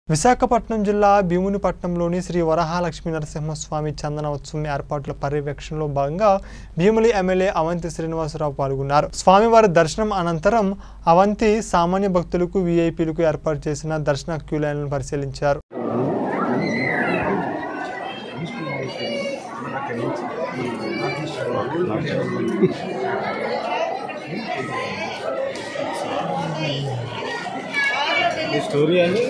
విశాఖపట్నం జిల్లా భీమునిపట్నంలోని శ్రీ వరహాలక్ష్మీ నరసింహస్వామి చందన ఉత్సవం ఏర్పాట్ల పర్యవేక్షణలో భాగంగా భీములి ఎమ్మెల్యే అవంతి శ్రీనివాసరావు పాల్గొన్నారు స్వామివారి దర్శనం అనంతరం అవంతి సామాన్య భక్తులకు వీఐపీలకు ఏర్పాటు చేసిన దర్శన క్యూ లైన్లను పరిశీలించారు ఈ స్టోరీ అని